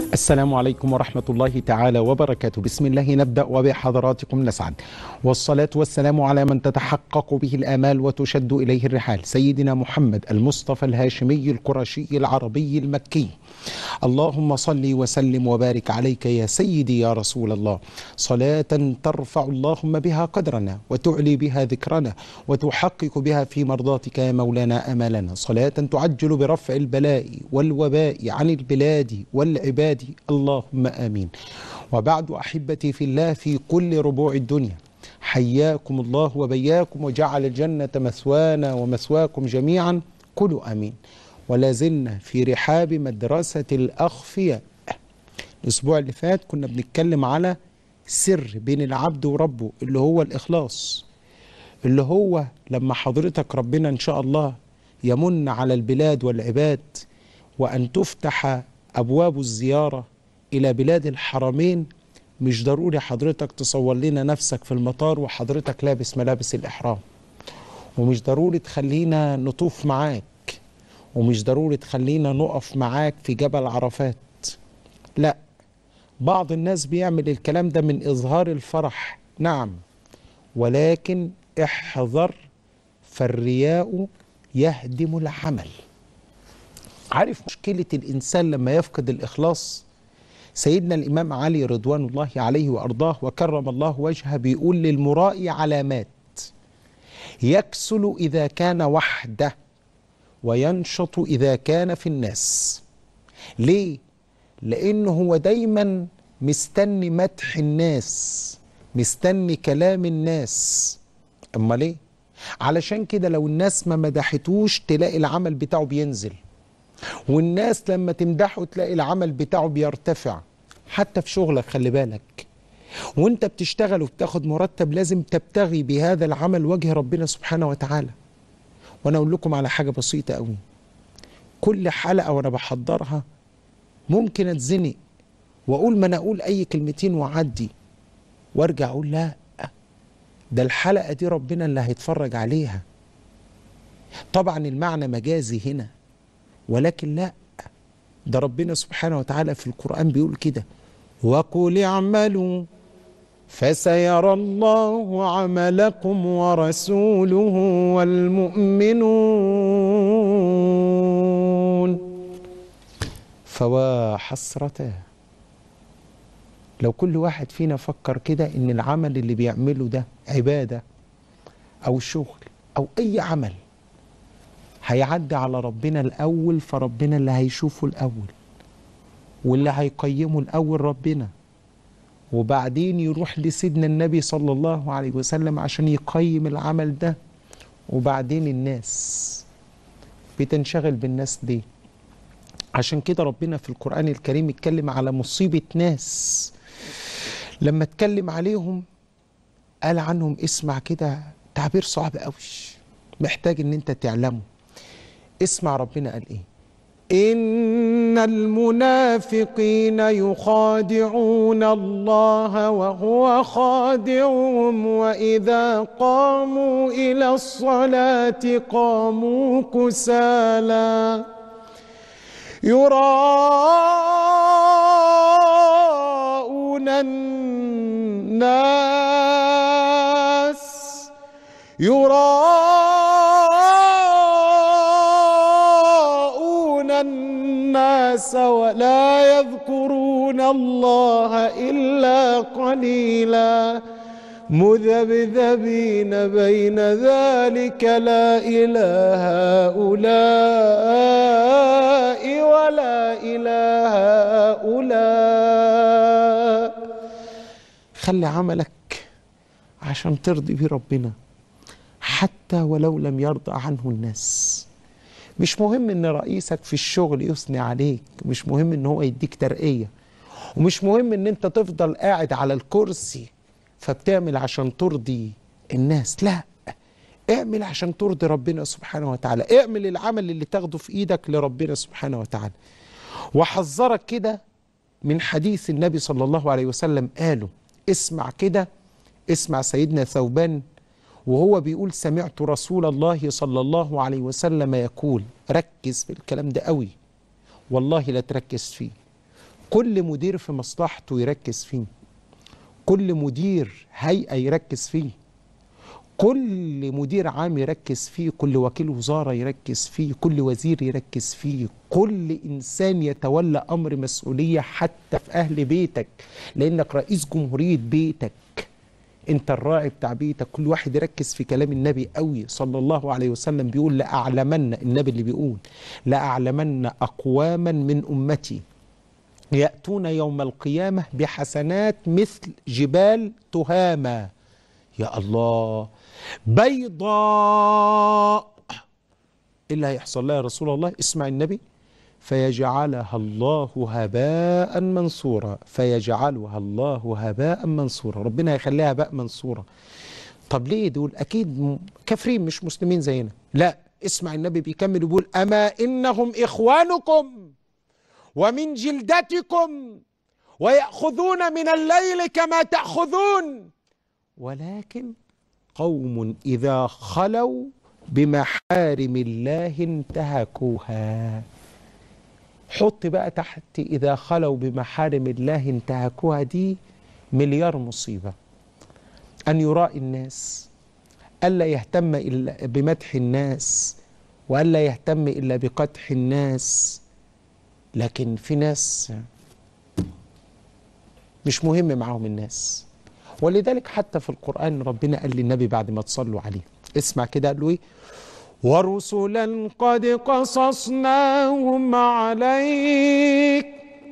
السلام عليكم ورحمة الله تعالى وبركاته بسم الله نبدأ وبحضراتكم نسعد والصلاة والسلام على من تتحقق به الآمال وتشد إليه الرحال سيدنا محمد المصطفى الهاشمي القرشي العربي المكي اللهم صل وسلم وبارك عليك يا سيدي يا رسول الله صلاة ترفع اللهم بها قدرنا وتعلي بها ذكرنا وتحقق بها في مرضاتك يا مولانا أمالنا صلاة تعجل برفع البلاء والوباء عن البلاد والعباد اللهم آمين وبعد أحبتي في الله في كل ربوع الدنيا حياكم الله وبياكم وجعل الجنة مثوانا ومثواكم جميعا قولوا آمين ولا زلنا في رحاب مدرسة الأخفياء الأسبوع اللي فات كنا بنتكلم على سر بين العبد وربه اللي هو الإخلاص اللي هو لما حضرتك ربنا إن شاء الله يمن على البلاد والعباد وأن تفتح أبواب الزيارة إلى بلاد الحرمين مش ضروري حضرتك تصور لنا نفسك في المطار وحضرتك لابس ملابس الإحرام ومش ضروري تخلينا نطوف معاك ومش ضروري تخلينا نقف معاك في جبل عرفات لا بعض الناس بيعمل الكلام ده من إظهار الفرح نعم ولكن احذر فالرياء يهدم العمل عارف مشكلة الإنسان لما يفقد الإخلاص سيدنا الإمام علي رضوان الله عليه وأرضاه وكرم الله وجهه بيقول للمرائي علامات يكسل إذا كان وحده وينشط إذا كان في الناس ليه؟ لأنه هو دايما مستني مدح الناس مستني كلام الناس أما ليه؟ علشان كده لو الناس ما مدحتوش تلاقي العمل بتاعه بينزل والناس لما تمدحه تلاقي العمل بتاعه بيرتفع حتى في شغلك خلي بالك وانت بتشتغل وبتاخد مرتب لازم تبتغي بهذا العمل وجه ربنا سبحانه وتعالى وانا اقول لكم على حاجه بسيطه قوي كل حلقه وانا بحضرها ممكن اتزنق واقول ما انا اقول اي كلمتين واعدي وارجع اقول لا ده الحلقه دي ربنا اللي هيتفرج عليها طبعا المعنى مجازي هنا ولكن لا ده ربنا سبحانه وتعالى في القرآن بيقول كده وقل اعملوا فسيرى الله عملكم ورسوله والمؤمنون فوا حسرته لو كل واحد فينا فكر كده ان العمل اللي بيعمله ده عبادة او شغل او اي عمل هيعدي على ربنا الأول فربنا اللي هيشوفه الأول واللي هيقيمه الأول ربنا وبعدين يروح لسيدنا النبي صلى الله عليه وسلم عشان يقيم العمل ده وبعدين الناس بتنشغل بالناس دي عشان كده ربنا في القرآن الكريم اتكلم على مصيبة ناس لما اتكلم عليهم قال عنهم اسمع كده تعبير صعب قوي محتاج ان انت تعلمه اسمع ربنا قال ايه ان المنافقين يخادعون الله وهو خادعهم واذا قاموا الى الصلاه قاموا كسالى يراءون الناس يراءون الناس ولا يذكرون الله إلا قليلا مذبذبين بين ذلك لا إله هؤلاء ولا إله هؤلاء خلي عملك عشان ترضي بيه ربنا حتى ولو لم يرضى عنه الناس مش مهم ان رئيسك في الشغل يثني عليك مش مهم ان هو يديك ترقية ومش مهم ان انت تفضل قاعد على الكرسي فبتعمل عشان ترضي الناس لا اعمل عشان ترضي ربنا سبحانه وتعالى اعمل العمل اللي تاخده في ايدك لربنا سبحانه وتعالى وحذرك كده من حديث النبي صلى الله عليه وسلم قاله اسمع كده اسمع سيدنا ثوبان وهو بيقول سمعت رسول الله صلى الله عليه وسلم يقول ركز في الكلام ده قوي والله لا تركز فيه كل مدير في مصلحته يركز فيه كل مدير هيئة يركز فيه كل مدير عام يركز فيه كل وكيل وزارة يركز فيه كل وزير يركز فيه كل إنسان يتولى أمر مسؤولية حتى في أهل بيتك لأنك رئيس جمهورية بيتك انت الراعي بتاع بيتك كل واحد يركز في كلام النبي قوي صلى الله عليه وسلم بيقول لأعلمن النبي اللي بيقول لأعلمن أقواما من أمتي يأتون يوم القيامة بحسنات مثل جبال تهامة يا الله بيضاء إيه اللي هيحصل لها يا رسول الله اسمع النبي فيجعلها الله هباء منصورا فيجعلها الله هباء منصورا ربنا يخليها هباء منصورا طب ليه دول اكيد كافرين مش مسلمين زينا لا اسمع النبي بيكمل بيقول اما انهم اخوانكم ومن جلدتكم وياخذون من الليل كما تاخذون ولكن قوم اذا خلوا بمحارم الله انتهكوها حط بقى تحت إذا خلوا بمحارم الله انتهكوها دي مليار مصيبة أن يرائي الناس ألا يهتم إلا بمدح الناس وألا يهتم إلا بقدح الناس لكن في ناس مش مهم معاهم الناس ولذلك حتى في القرآن ربنا قال للنبي بعد ما تصلوا عليه اسمع كده قال له ايه ورسلا قد قصصناهم عليك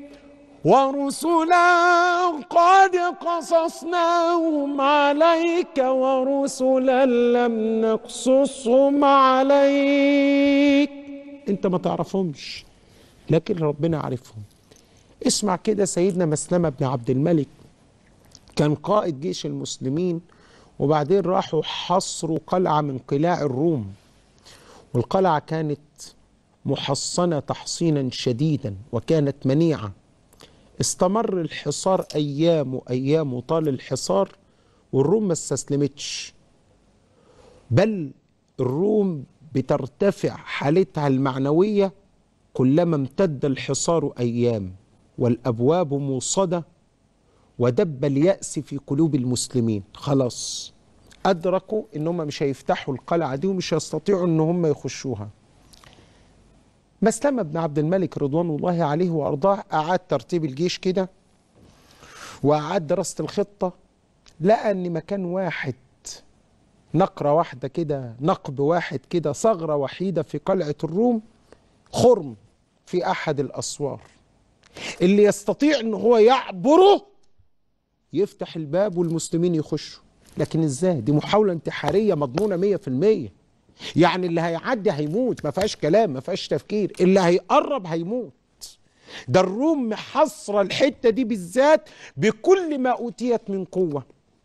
ورسلا قد قصصناهم عليك ورسلا لم نقصصهم عليك انت ما تعرفهمش لكن ربنا عارفهم اسمع كده سيدنا مسلمة بن عبد الملك كان قائد جيش المسلمين وبعدين راحوا حصروا قلعة من قلاع الروم والقلعة كانت محصنة تحصينا شديدا وكانت منيعة استمر الحصار أيام وأيام وطال الحصار والروم ما استسلمتش بل الروم بترتفع حالتها المعنوية كلما امتد الحصار أيام والأبواب موصدة ودب اليأس في قلوب المسلمين خلاص أدركوا إن هم مش هيفتحوا القلعة دي ومش هيستطيعوا إن هم يخشوها مسلمة بن عبد الملك رضوان الله عليه وأرضاه أعاد ترتيب الجيش كده وأعاد دراسة الخطة لقى إن مكان واحد نقرة واحدة كده نقب واحد كده ثغرة وحيدة في قلعة الروم خرم في أحد الأسوار اللي يستطيع إن هو يعبره يفتح الباب والمسلمين يخشوا لكن ازاي دي محاولة انتحارية مضمونة مية في المية يعني اللي هيعدي هيموت ما فيهاش كلام ما فيهاش تفكير اللي هيقرب هيموت ده الروم محصرة الحتة دي بالذات بكل ما أوتيت من قوة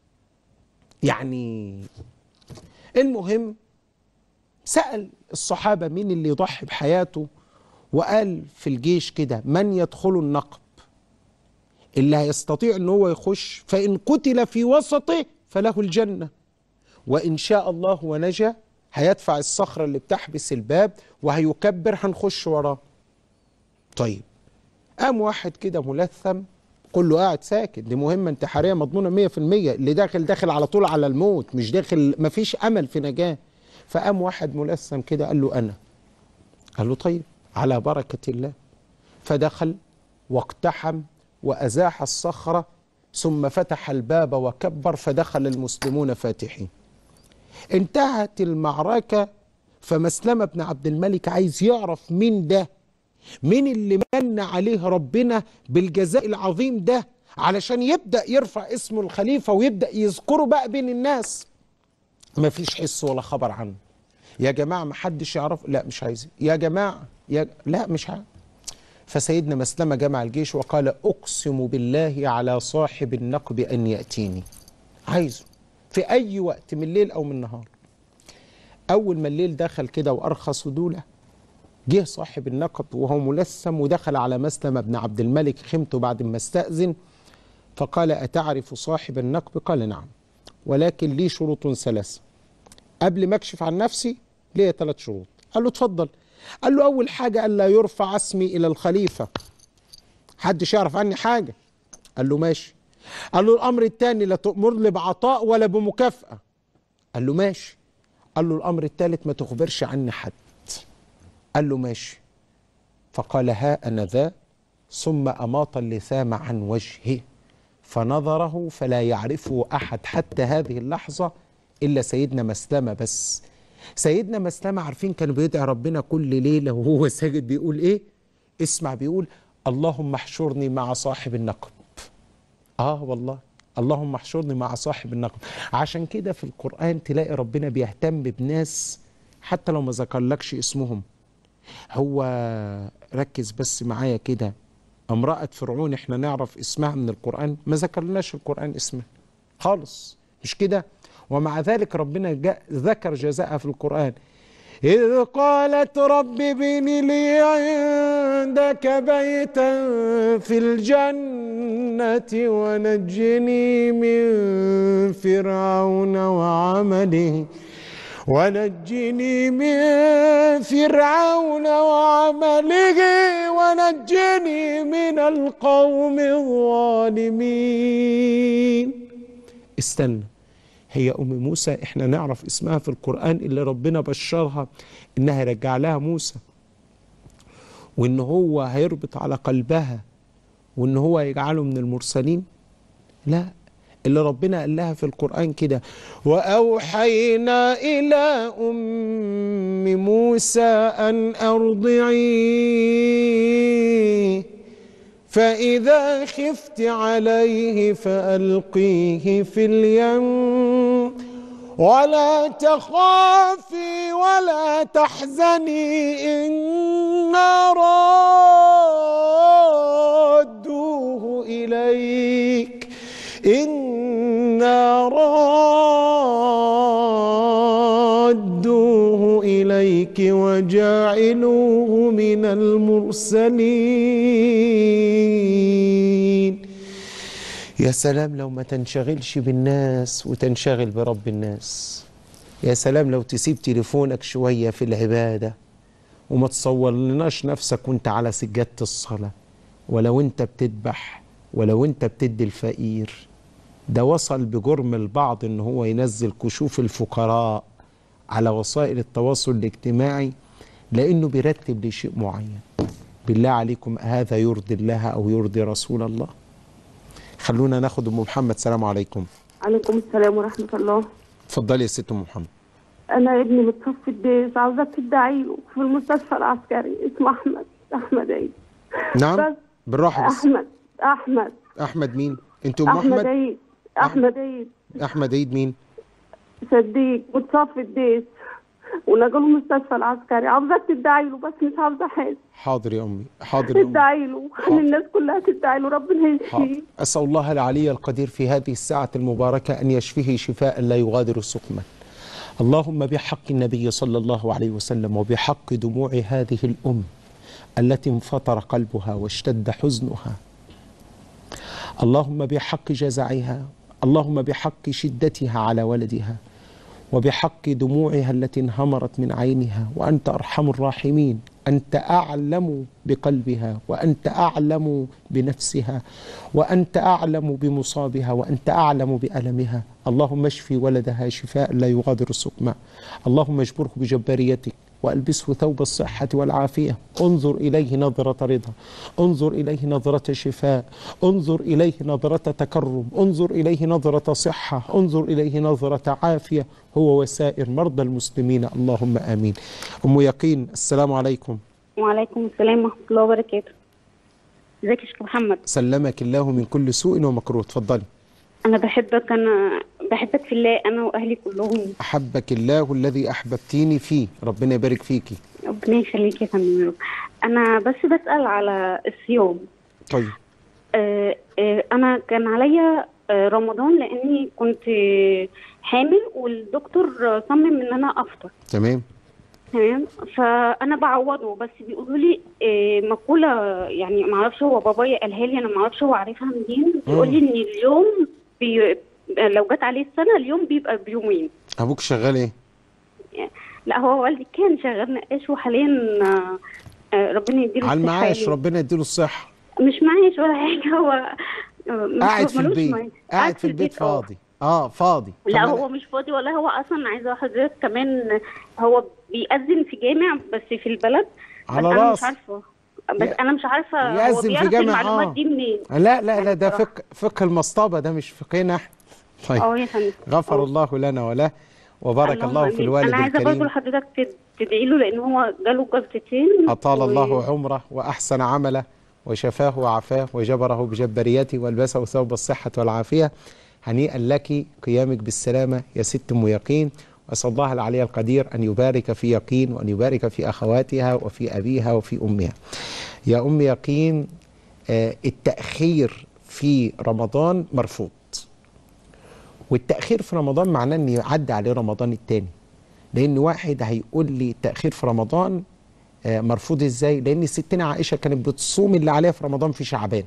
يعني المهم سأل الصحابة مين اللي يضحي بحياته وقال في الجيش كده من يدخل النقب اللي هيستطيع ان هو يخش فإن قتل في وسطه فله الجنة وإن شاء الله ونجا هيدفع الصخرة اللي بتحبس الباب وهيكبر هنخش وراه طيب قام واحد كده ملثم كله قاعد ساكت دي مهمة انتحارية مضمونة مية في المية اللي داخل داخل على طول على الموت مش داخل مفيش أمل في نجاة فقام واحد ملثم كده قال له أنا قال له طيب على بركة الله فدخل واقتحم وأزاح الصخرة ثم فتح الباب وكبر فدخل المسلمون فاتحين انتهت المعركة فمسلمة بن عبد الملك عايز يعرف مين ده مين اللي من عليه ربنا بالجزاء العظيم ده علشان يبدأ يرفع اسمه الخليفة ويبدأ يذكره بقى بين الناس مفيش حس ولا خبر عنه يا جماعة محدش يعرف لا مش عايز يا جماعة يا لا مش عارف فسيدنا مسلمة جمع الجيش وقال أقسم بالله على صاحب النقب أن يأتيني عايزه في أي وقت من الليل أو من النهار أول ما الليل دخل كده وأرخى صدوله جه صاحب النقب وهو ملثم ودخل على مسلمة بن عبد الملك خمته بعد ما استأذن فقال أتعرف صاحب النقب قال نعم ولكن لي شروط ثلاثة قبل ما أكشف عن نفسي ليه ثلاث شروط قال له اتفضل قال له أول حاجة ألا يرفع اسمي إلى الخليفة محدش يعرف عني حاجة قال له ماشي قال له الأمر الثاني لا تأمرني بعطاء ولا بمكافأة قال له ماشي قال له الأمر الثالث ما تخبرش عني حد قال له ماشي فقال ها أنا ذا ثم أماط اللثام عن وجهه فنظره فلا يعرفه أحد حتى هذه اللحظة إلا سيدنا مسلمة بس سيدنا مسلمة عارفين كان بيدعي ربنا كل ليلة وهو ساجد بيقول إيه اسمع بيقول اللهم احشرني مع صاحب النقب آه والله اللهم احشرني مع صاحب النقب عشان كده في القرآن تلاقي ربنا بيهتم بناس حتى لو ما ذكرلكش اسمهم هو ركز بس معايا كده امرأة فرعون احنا نعرف اسمها من القرآن ما ذكرناش في القرآن اسمها خالص مش كده ومع ذلك ربنا جاء ذكر جزاءها في القرآن إذ قالت رب ابن لي عندك بيتا في الجنة ونجني من فرعون وعمله ونجني من فرعون وعمله ونجني من القوم الظالمين استنى هي أم موسى إحنا نعرف اسمها في القرآن اللي ربنا بشرها إنها يرجع لها موسى وإن هو هيربط على قلبها وإن هو يجعله من المرسلين لا اللي ربنا قال لها في القرآن كده وأوحينا إلى أم موسى أن أرضعيه فإذا خفت عليه فألقيه في اليم ولا تخافي ولا تحزني إنا رادوه إليك إنا رادوه إليك وجاعلوه من المرسلين يا سلام لو ما تنشغلش بالناس وتنشغل برب الناس يا سلام لو تسيب تليفونك شوية في العبادة وما تصور لناش نفسك وانت على سجادة الصلاة ولو انت بتذبح ولو انت بتدي الفقير ده وصل بجرم البعض ان هو ينزل كشوف الفقراء على وسائل التواصل الاجتماعي لانه بيرتب لشيء معين بالله عليكم هذا يرضي الله او يرضي رسول الله خلونا ناخد ام محمد سلام عليكم عليكم السلام ورحمة الله اتفضلي يا ست ام محمد أنا ابني متصفي الديس عاوزاك تدعي له في المستشفى العسكري اسمه أحمد أحمد عيد نعم بس بالراحه بس أحمد أحمد احمد مين انت ام أحمد احمد عيد أحمد عيد احمد عيد مين صديق متصفي الديس ونقله المستشفى العسكري عاوزاك تدعي له بس مش عاوزة حاجة حاضر يا امي حاضر يا امي تدعي له خلي الناس كلها تدعي له ربنا يشفيه حاضر. أسأل الله العلي القدير في هذه الساعة المباركة أن يشفيه شفاء لا يغادر سقما اللهم بحق النبي صلى الله عليه وسلم وبحق دموع هذه الأم التي انفطر قلبها واشتد حزنها اللهم بحق جزعها اللهم بحق شدتها على ولدها وبحق دموعها التي انهمرت من عينها وأنت أرحم الراحمين أنت أعلم بقلبها وأنت أعلم بنفسها وأنت أعلم بمصابها وأنت أعلم بألمها اللهم اشفي ولدها شفاء لا يغادر سقما اللهم اجبره بجباريتك وألبسه ثوب الصحة والعافية انظر إليه نظرة رضا انظر إليه نظرة شفاء انظر إليه نظرة تكرم انظر إليه نظرة صحة انظر إليه نظرة عافية هو وسائر مرضى المسلمين اللهم آمين أم يقين السلام عليكم وعليكم السلام ورحمة الله وبركاته ازيك يا شيخ محمد سلمك الله من كل سوء ومكروه اتفضلي أنا بحبك أنا بحبك في الله أنا وأهلي كلهم أحبك الله الذي أحببتيني فيه ربنا يبارك فيكي ربنا يخليك يا فندم يا رب. أنا بس بسأل على الصيام طيب آه، آه، أنا كان عليا آه، رمضان لأني كنت آه، حامل والدكتور آه، صمم إن أنا أفطر تمام تمام فانا بعوضه بس بيقولوا لي إيه مقوله يعني ما اعرفش هو بابايا قالها لي انا ما اعرفش هو عارفها منين بيقول لي ان اليوم بي لو جت عليه السنه اليوم بيبقى بيومين أبوك شغال إيه؟ لا هو والدي كان شغال نقاش وحاليا آه، آه، ربنا يديله على الصحة المعاش يعني. ربنا يديله الصحة مش معيش ولا حاجه هو مش قاعد في ملوش البيت معيش. قاعد في البيت آه. فاضي اه فاضي لا طب هو مش فاضي ولا هو اصلا عايزه حضرتك كمان هو بيأذن في جامع بس في البلد بس على انا راس. مش عارفه بس ي- انا مش عارفه هو يأذن في بيعرف جامع، المعلومات آه. دي منين لا لا لا ده بصراحة. فقه فقه المصطبة ده مش فقهنا احنا طيب اه يا فندم غفر آه. الله لنا وله وبارك اللهم الله في آمين. الوالد انا عايزه برضه الكريم لحضرتك تد- تدعي له لان هو جاله جلطتين أطال و- الله عمره وأحسن عمله وشفاه وعافاه وجبره بجبريته والبسه ثوب الصحة والعافية هنيئا لك قيامك بالسلامة يا ست أم يقين وأسأل الله العلي القدير أن يبارك في يقين وأن يبارك في أخواتها وفي أبيها وفي أمها يا أم يقين آه، التأخير في رمضان مرفوض والتأخير في رمضان معناه أن يعدي عليه رمضان التاني لأن واحد هيقول لي التأخير في رمضان آه، مرفوض ازاي؟ لأن ستنا عائشة كانت بتصوم اللي عليها في رمضان في شعبان.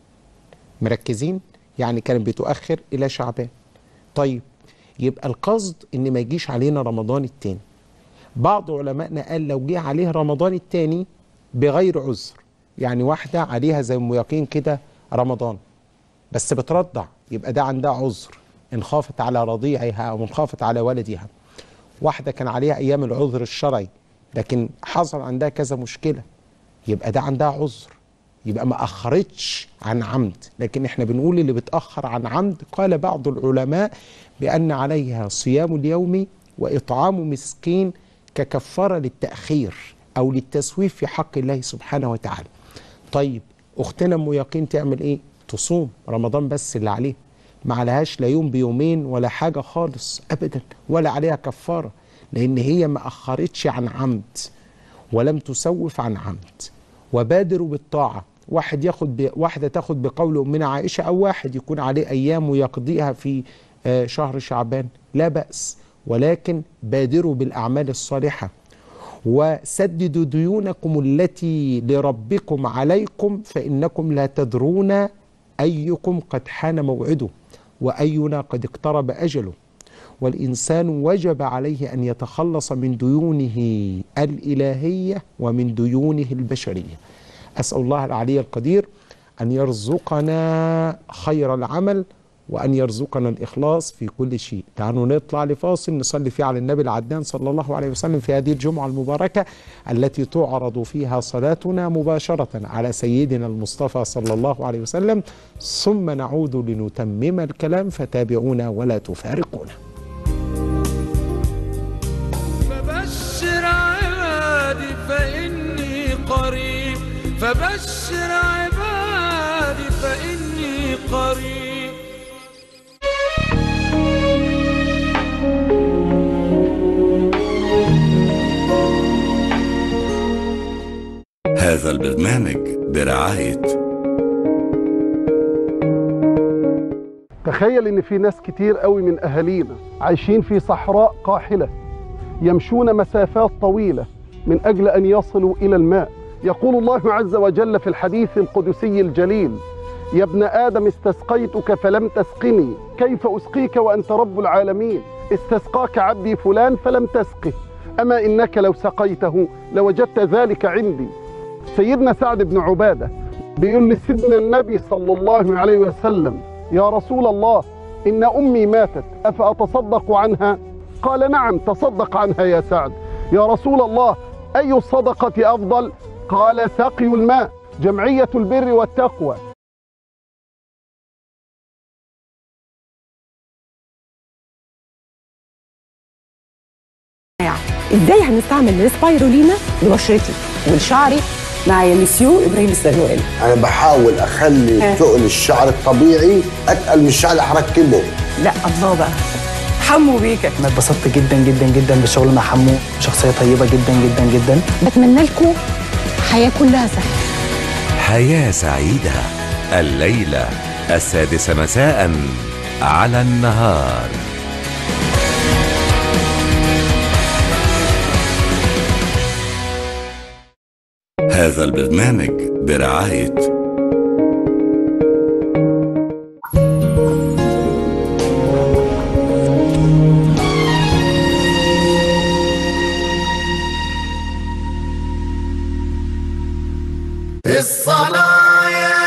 مركزين؟ يعني كانت بتؤخر إلى شعبان. طيب يبقى القصد إن ما يجيش علينا رمضان التاني. بعض علمائنا قال لو جه عليه رمضان التاني بغير عذر، يعني واحدة عليها زي أم يقين كده رمضان بس بترضع يبقى ده عندها عذر إن خافت على رضيعها أو إن خافت على ولدها. واحدة كان عليها أيام العذر الشرعي لكن حصل عندها كذا مشكلة يبقى ده عندها عذر يبقى ما أخرتش عن عمد لكن احنا بنقول اللي بتأخر عن عمد قال بعض العلماء بأن عليها صيام اليوم وإطعام مسكين ككفارة للتأخير أو للتسويف في حق الله سبحانه وتعالى طيب أختنا أم يقين تعمل إيه؟ تصوم رمضان بس اللي عليها ما عليهاش لا يوم بيومين ولا حاجة خالص أبدا ولا عليها كفارة لأن هي ما أخرتش عن عمد ولم تسوف عن عمد وبادروا بالطاعة واحد ياخد ب... واحدة تاخد بقول أمنا عائشة أو واحد يكون عليه أيام ويقضيها في آه، شهر شعبان لا بأس ولكن بادروا بالأعمال الصالحة وسددوا ديونكم التي لربكم عليكم فإنكم لا تدرون أيكم قد حان موعده وأينا قد اقترب أجله والإنسان وجب عليه أن يتخلص من ديونه الإلهية ومن ديونه البشرية أسأل الله العلي القدير أن يرزقنا خير العمل وأن يرزقنا الإخلاص في كل شيء تعالوا نطلع لفاصل نصلي فيه على النبي العدنان صلى الله عليه وسلم في هذه الجمعة المباركة التي تعرض فيها صلاتنا مباشرة على سيدنا المصطفى صلى الله عليه وسلم ثم نعود لنتمم الكلام فتابعونا ولا تفارقونا فبشر عبادي فإني قريب فبشر عبادي فإني قريب هذا البرنامج برعاية تخيل ان في ناس كتير قوي من اهالينا عايشين في صحراء قاحله يمشون مسافات طويله من اجل ان يصلوا الى الماء يقول الله عز وجل في الحديث القدسي الجليل يا ابن ادم استسقيتك فلم تسقني كيف اسقيك وانت رب العالمين استسقاك عبدي فلان فلم تسقه اما انك لو سقيته لوجدت ذلك عندي سيدنا سعد بن عباده بيقول لسيدنا النبي صلى الله عليه وسلم يا رسول الله إن أمي ماتت أفأتصدق عنها قال نعم تصدق عنها يا سعد يا رسول الله أي الصدقة أفضل قال سقي الماء جمعية البر والتقوى ازاي هنستعمل السبايرولينا لبشرتي ولشعري مع يمسيو ابراهيم السروري انا بحاول اخلي ها. تقل الشعر الطبيعي اتقل من الشعر اللي هركبه لا الله بقى حمو بيكا انا اتبسطت جدا جدا جدا بالشغل مع حمو شخصيه طيبه جدا جدا جدا بتمنى لكم حياه كلها صحه حياة سعيدة الليلة السادسة مساء على النهار هذا البرنامج برعاية الصلاة يا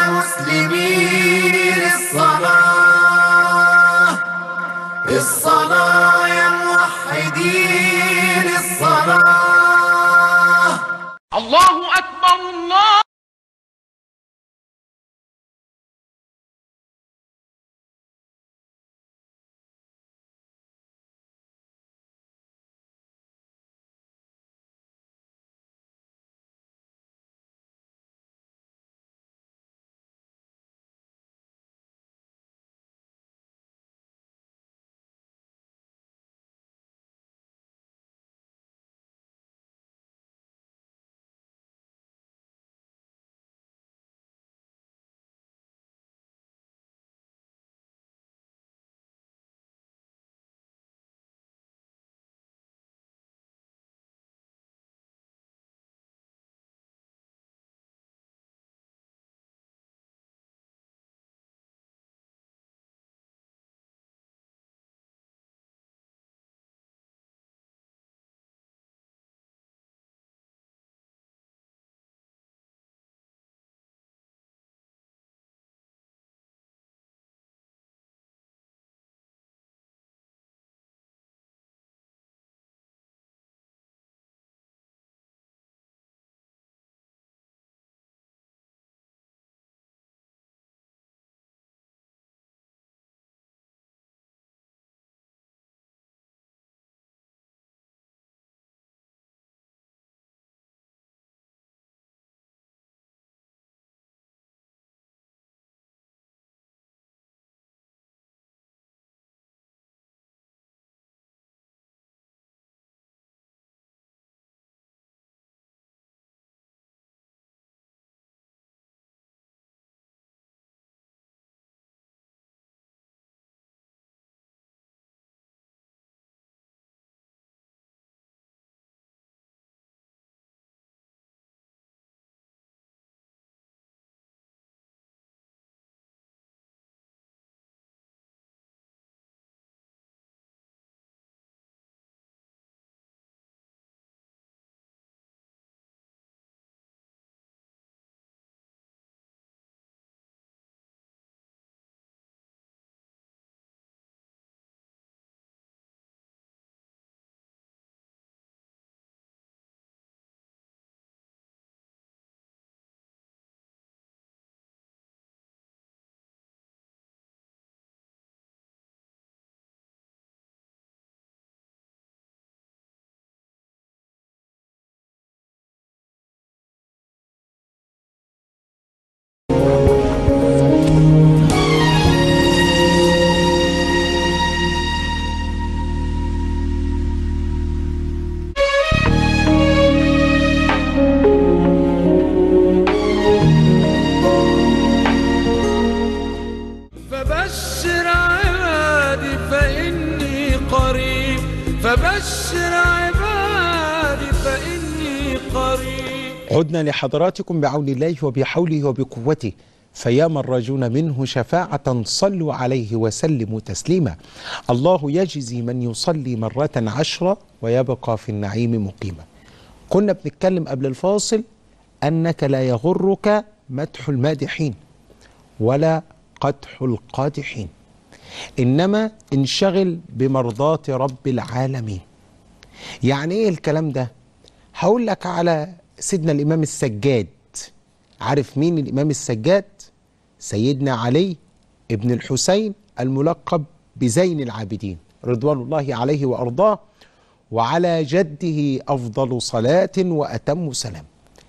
عدنا لحضراتكم بعون الله وبحوله وبقوته فيا من راجون منه شفاعة صلوا عليه وسلموا تسليما الله يجزي من يصلي مرة عشرة ويبقى في النعيم مقيما كنا بنتكلم قبل الفاصل أنك لا يغرك مدح المادحين ولا قدح القادحين إنما انشغل بمرضاة رب العالمين يعني إيه الكلام ده هقول لك على سيدنا الإمام السجاد عارف مين الإمام السجاد سيدنا علي ابن الحسين الملقب بزين العابدين رضوان الله عليه وأرضاه وعلى جده أفضل صلاة وأتم سلام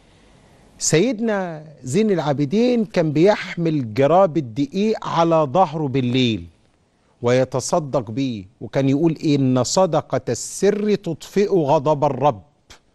سيدنا زين العابدين كان بيحمل جراب الدقيق على ظهره بالليل ويتصدق بيه وكان يقول إن صدقة السر تطفئ غضب الرب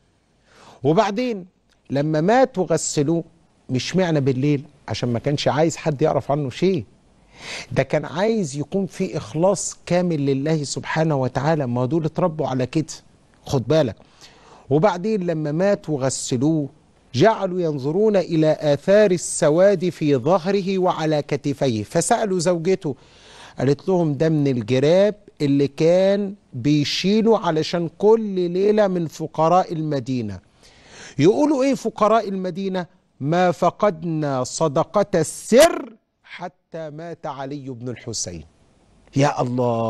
وبعدين لما مات وغسلوه مش معنى بالليل عشان ما كانش عايز حد يعرف عنه شيء ده كان عايز يكون في إخلاص كامل لله سبحانه وتعالى ما دول اتربوا على كده خد بالك وبعدين لما مات وغسلوه جعلوا ينظرون إلى آثار السواد في ظهره وعلى كتفيه فسألوا زوجته قالت لهم ده من الجراب اللي كان بيشيله علشان كل ليلة من فقراء المدينة يقولوا ايه فقراء المدينة ما فقدنا صدقة السر حتى مات علي بن الحسين يا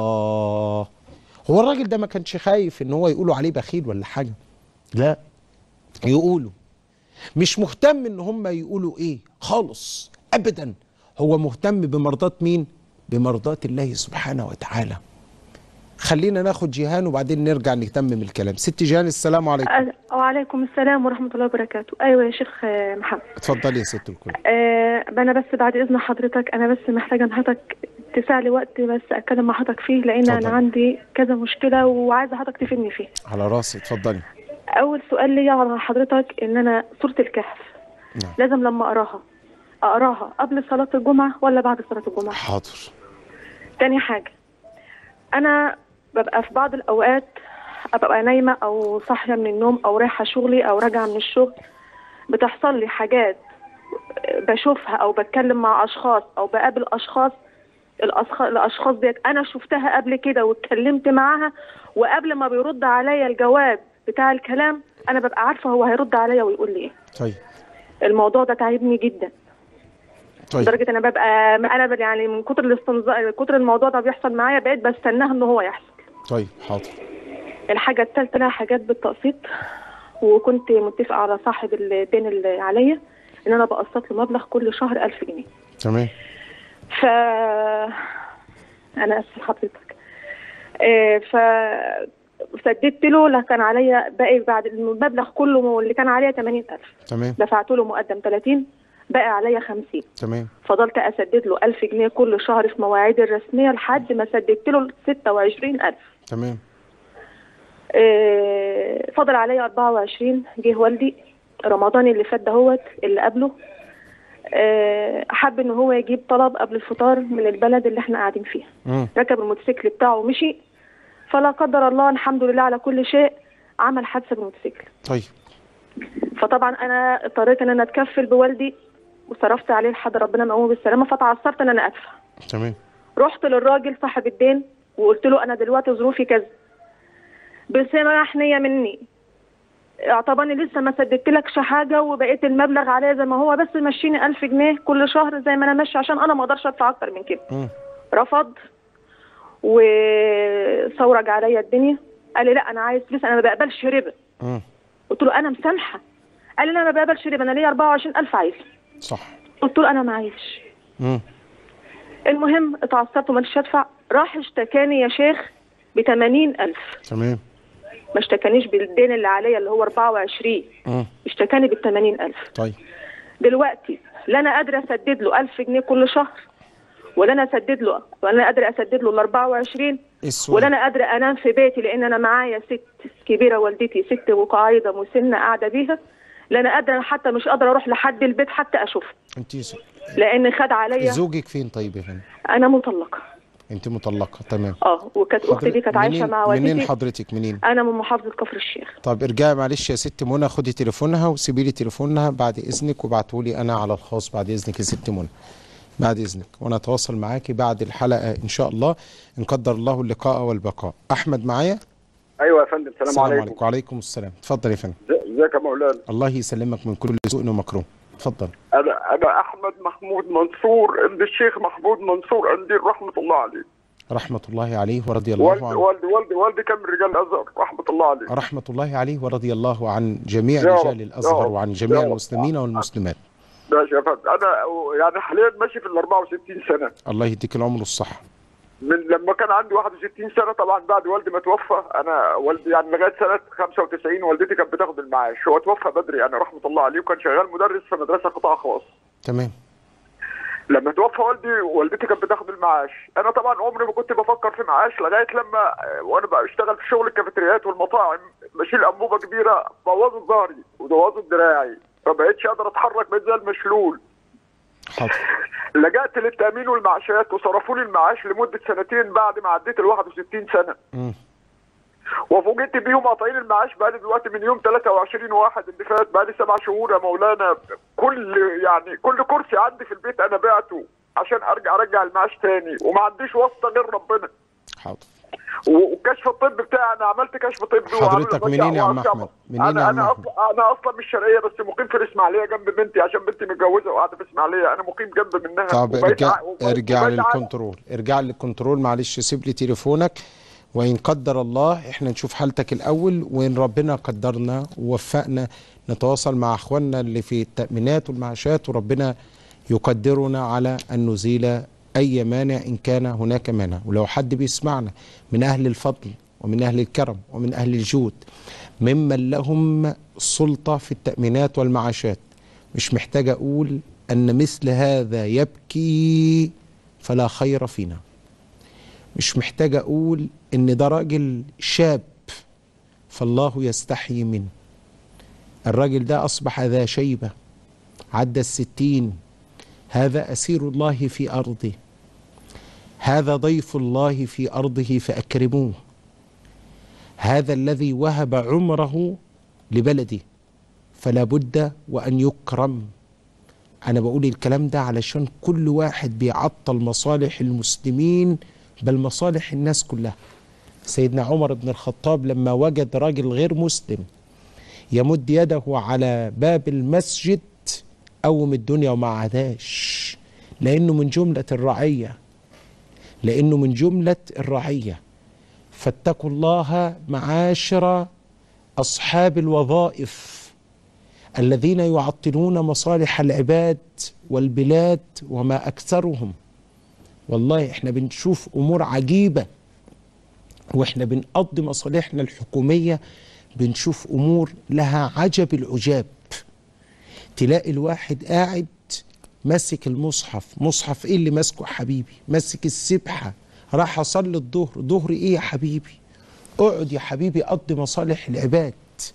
الله هو الراجل ده ما كانش خايف ان هو يقولوا عليه بخيل ولا حاجة لا يقولوا مش مهتم ان هم يقولوا ايه خالص ابدا هو مهتم بمرضاة مين بمرضاة الله سبحانه وتعالى خلينا ناخد جيهان وبعدين نرجع نتمم الكلام ست جيهان السلام عليكم أه، وعليكم السلام ورحمة الله وبركاته أيوة يا شيخ آه، محمد اتفضلي يا ست الكل أه أنا بس بعد إذن حضرتك أنا بس محتاجة إن حضرتك تسع لي وقت بس أتكلم مع حضرتك فيه لأن اتفضل. أنا عندي كذا مشكلة وعايزة حضرتك تفيدني فيه على راسي اتفضلي أول سؤال ليا على حضرتك إن أنا سورة الكهف نعم. لازم لما أقراها أقراها قبل صلاة الجمعة ولا بعد صلاة الجمعة حاضر تاني حاجة أنا ببقى في بعض الأوقات أبقى نايمة أو صاحية من النوم أو رايحة شغلي أو راجعة من الشغل بتحصل لي حاجات بشوفها أو بتكلم مع أشخاص أو بقابل أشخاص الأشخاص الأشخاص ديت أنا شفتها قبل كده واتكلمت معاها وقبل ما بيرد عليا الجواب بتاع الكلام أنا ببقى عارفة هو هيرد عليا ويقول لي إيه طيب الموضوع ده تعبني جدا طيب لدرجه انا ببقى انا ب- يعني من كتر الاستنظار كتر الموضوع ده بيحصل معايا بقيت بستناها ان هو يحصل طيب حاضر الحاجه الثالثه لها حاجات بالتقسيط وكنت متفقه على صاحب الدين اللي عليا ان انا بقسط له مبلغ كل شهر 1000 جنيه تمام ف انا اسف حضرتك آه، ف سددت له لا كان عليا باقي بعد المبلغ كله اللي كان عليا 80000 تمام دفعت له مقدم 30 باقي عليا 50 تمام فضلت اسدد له 1000 جنيه كل شهر في مواعيد الرسميه لحد ما سددت له 26000 تمام آه، فضل عليا 24 جه والدي رمضان اللي فات دهوت اللي قبله آه، حب ان هو يجيب طلب قبل الفطار من البلد اللي احنا قاعدين فيها مم. ركب الموتوسيكل بتاعه ومشي فلا قدر الله الحمد لله على كل شيء عمل حادثه بالموتوسيكل طيب فطبعا انا اضطريت ان انا اتكفل بوالدي وصرفت عليه لحد ربنا مقومه بالسلامه فتعثرت ان انا ادفع تمام رحت للراجل صاحب الدين وقلت له انا دلوقتي ظروفي كذا بسماح نية مني اعتبرني لسه ما سددتلكش حاجة وبقيت المبلغ عليا زي ما هو بس مشيني ألف جنيه كل شهر زي ما أنا ماشية عشان أنا ما أقدرش أدفع أكتر من كده مم. رفض وصورج عليا الدنيا قال لي لا أنا عايز فلوس أنا ما بقبلش ربا مم. قلت له أنا مسامحة قال لي لا ما بقبلش ربا أنا ليا 24000 عايز صح قلت له أنا معيش مم. المهم اتعصبت وما رضيتش ادفع راح اشتكاني يا شيخ ب 80000 تمام ما اشتكانيش بالدين اللي عليا اللي هو 24 مم. اشتكاني بال 80000 طيب دلوقتي لا انا قادره اسدد له 1000 جنيه كل شهر ولا انا اسدد له ولا انا قادره اسدد له ال 24 ايه السؤال ولا انا قادره انام في بيتي لان انا معايا ست كبيره والدتي ست وقاعده مسنه قاعده بيها لا انا قادره حتى مش قادره اروح لحد البيت حتى اشوفها انت ز- لان خد عليا زوجك فين طيب يا فندم انا مطلقه انت مطلقه تمام اه وكانت اختي دي كانت عايشه منين- مع منين والدتي حضرتك منين انا من محافظه كفر الشيخ طب ارجعي معلش يا ست منى خدي تليفونها وسيبي لي تليفونها بعد اذنك وابعتوا لي انا على الخاص بعد اذنك يا ست منى بعد اذنك وانا اتواصل معاكي بعد الحلقه ان شاء الله ان قدر الله اللقاء والبقاء احمد معايا ايوه يا فندم السلام عليكم وعليكم السلام اتفضل يا فندم ازيك يا مولانا الله يسلمك من كل سوء ومكروه اتفضل انا انا احمد محمود منصور ابن الشيخ محمود منصور قنديل رحمه الله عليه رحمه الله عليه ورضي الله والدي عنه والدي والدي والدي كان من رجال الازهر رحمه الله عليه رحمة الله عليه ورضي الله عن جميع يا رب، رجال يا الأزهر رب، وعن جميع يا رب. المسلمين والمسلمات ماشي يا فندم انا يعني حاليا ماشي في ال 64 سنه الله يديك العمر والصحة من لما كان عندي 61 سنه طبعا بعد والدي ما توفى انا والدي يعني لغايه سنه 95 والدتي كانت بتاخد المعاش هو توفى بدري يعني رحمه الله عليه وكان شغال مدرس في مدرسه قطاع خاص تمام لما توفى والدي والدتي كانت بتاخد المعاش انا طبعا عمري ما كنت بفكر في معاش لغايه لما آه، وانا بقى اشتغل في شغل الكافيتريات والمطاعم بشيل انبوبه كبيره بوظت ظهري وبوظت دراعي ما بقتش قادر اتحرك بقيت زي المشلول حاضر لجأت للتأمين والمعاشات وصرفوا لي المعاش لمدة سنتين بعد ما عديت ال 61 سنة مم. وفوجئت بيهم قاطعين المعاش بقالي دلوقتي من يوم 23 واحد اللي فات بقالي سبع شهور يا مولانا كل يعني كل كرسي عندي في البيت انا بعته عشان ارجع ارجع المعاش تاني وما عنديش واسطه غير ربنا حاضر و- وكشف الطب بتاعي انا عملت كشف طبي حضرتك وعامل منين يا عم وأشعة. أحمد؟ منين يا انا عم انا أحمد؟ اصلا انا اصلا مش شرقيه بس مقيم في الاسماعيليه جنب بنتي عشان بنتي متجوزه وقاعده في الاسماعيليه انا مقيم جنب منها طب وبقيت ارجع ع- وبقيت- ارجع وبقيت ع- للكنترول ارجع للكنترول معلش سيب لي تليفونك وإن قدر الله احنا نشوف حالتك الأول وإن ربنا قدرنا ووفقنا نتواصل مع أخواننا اللي في التأمينات والمعاشات وربنا يقدرنا على أن نزيل أي مانع إن كان هناك مانع ولو حد بيسمعنا من أهل الفضل ومن أهل الكرم ومن أهل الجود ممن لهم سلطة في التأمينات والمعاشات مش محتاج أقول أن مثل هذا يبكي فلا خير فينا مش محتاج أقول إن ده راجل شاب فالله يستحيي منه الراجل ده أصبح ذا شيبة عدى الستين هذا أسير الله في أرضه هذا ضيف الله في أرضه فأكرموه هذا الذي وهب عمره لبلده فلا بد وأن يكرم أنا بقول الكلام ده علشان كل واحد بيعطل مصالح المسلمين بل مصالح الناس كلها سيدنا عمر بن الخطاب لما وجد راجل غير مسلم يمد يده على باب المسجد قوم الدنيا وما عداش لأنه من جملة الرعية لأنه من جملة الرعية فاتقوا الله معاشر أصحاب الوظائف الذين يعطلون مصالح العباد والبلاد وما أكثرهم والله احنا بنشوف أمور عجيبة واحنا بنقضي مصالحنا الحكومية بنشوف أمور لها عجب العجاب تلاقي الواحد قاعد ماسك المصحف مصحف ايه اللي ماسكه يا حبيبي ماسك السبحة راح اصلي الظهر ظهر ايه يا حبيبي اقعد يا حبيبي قضي مصالح العباد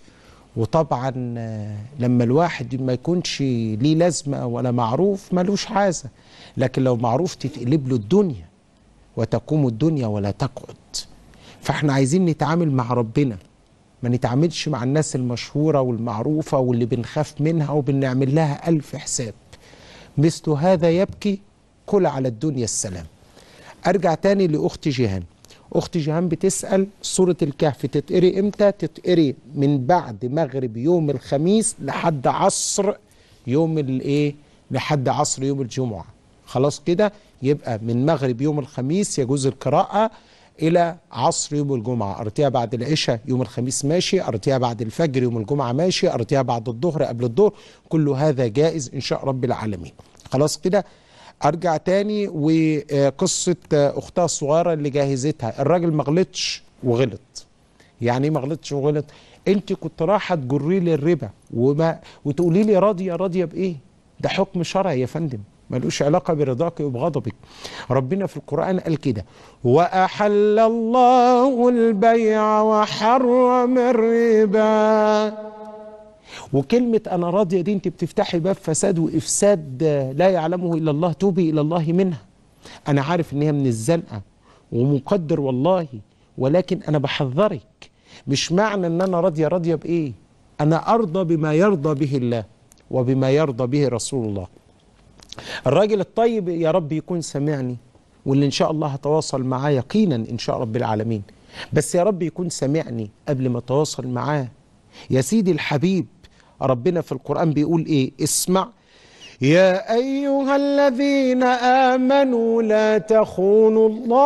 وطبعا آه، لما الواحد ما يكونش ليه لازمة ولا معروف ملوش حاجة لكن لو معروف تتقلب له الدنيا وتقوم الدنيا ولا تقعد فاحنا عايزين نتعامل مع ربنا ما نتعاملش مع الناس المشهورة والمعروفة واللي بنخاف منها وبنعمل لها ألف حساب مثل هذا يبكي كل على الدنيا السلام أرجع تاني لأختي جيهان أختي جيهان بتسأل سورة الكهف تتقري إمتى تتقري من بعد مغرب يوم الخميس لحد عصر يوم الإيه لحد عصر يوم الجمعة خلاص كده يبقى من مغرب يوم الخميس يجوز القراءة إلى عصر يوم الجمعة قريتيها بعد العشاء يوم الخميس ماشي قريتيها بعد الفجر يوم الجمعة ماشي قريتيها بعد الظهر قبل الظهر كل هذا جائز إن شاء رب العالمين خلاص كده ارجع تاني وقصه اختها الصغيره اللي جهزتها الراجل ما غلطش وغلط يعني ايه ما غلطش وغلط انت كنت رايحه تجري لي الربا وما وتقولي لي راضيه راضيه بايه ده حكم شرعي يا فندم ملوش علاقة برضاك وبغضبك ربنا في القرآن قال كده وأحل الله البيع وحرم الربا وكلمة أنا راضية دي أنت بتفتحي باب فساد وإفساد لا يعلمه إلا الله توبي إلى الله منها أنا عارف إن هي من الزنقة ومقدر والله ولكن انا بحذرك مش معنى ان انا راضيه راضيه بايه انا ارضى بما يرضى به الله وبما يرضى به رسول الله الراجل الطيب يا رب يكون سمعني واللي ان شاء الله هتواصل معاه يقينا ان شاء رب العالمين بس يا رب يكون سمعني قبل ما اتواصل معاه يا سيدي الحبيب ربنا في القرآن بيقول ايه اسمع يا أيها الذين آمنوا لا تخونوا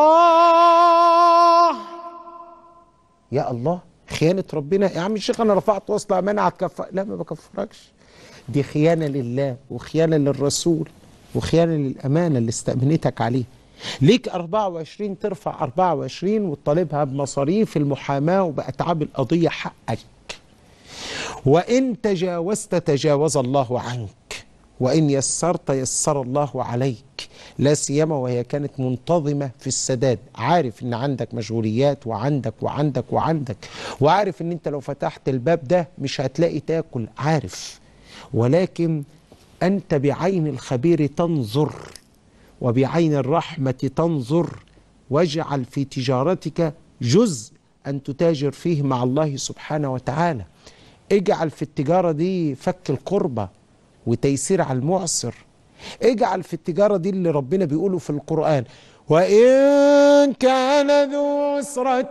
الله يا الله خيانة ربنا يا عم الشيخ أنا رفعت وصل أمانة هتكفر لا ما بكفركش دي خيانة لله وخيانة للرسول وخيانة للأمانة اللي استأمنتك عليه ليك 24 ترفع 24 وتطالبها بمصاريف المحاماة وبأتعاب القضية حقك وإن تجاوزت تجاوز الله عنك وإن يسرت يسر الله عليك لا سيما وهي كانت منتظمة في السداد عارف إن عندك مشغوليات وعندك وعندك وعندك وعارف إن أنت لو فتحت الباب ده مش هتلاقي تاكل عارف ولكن أنت بعين الخبير تنظر وبعين الرحمة تنظر واجعل في تجارتك جزء أن تتاجر فيه مع الله سبحانه وتعالى اجعل في التجارة دي فك القربة وتيسير على المعسر اجعل في التجارة دي اللي ربنا بيقوله في القرآن وإن كان ذو عسرة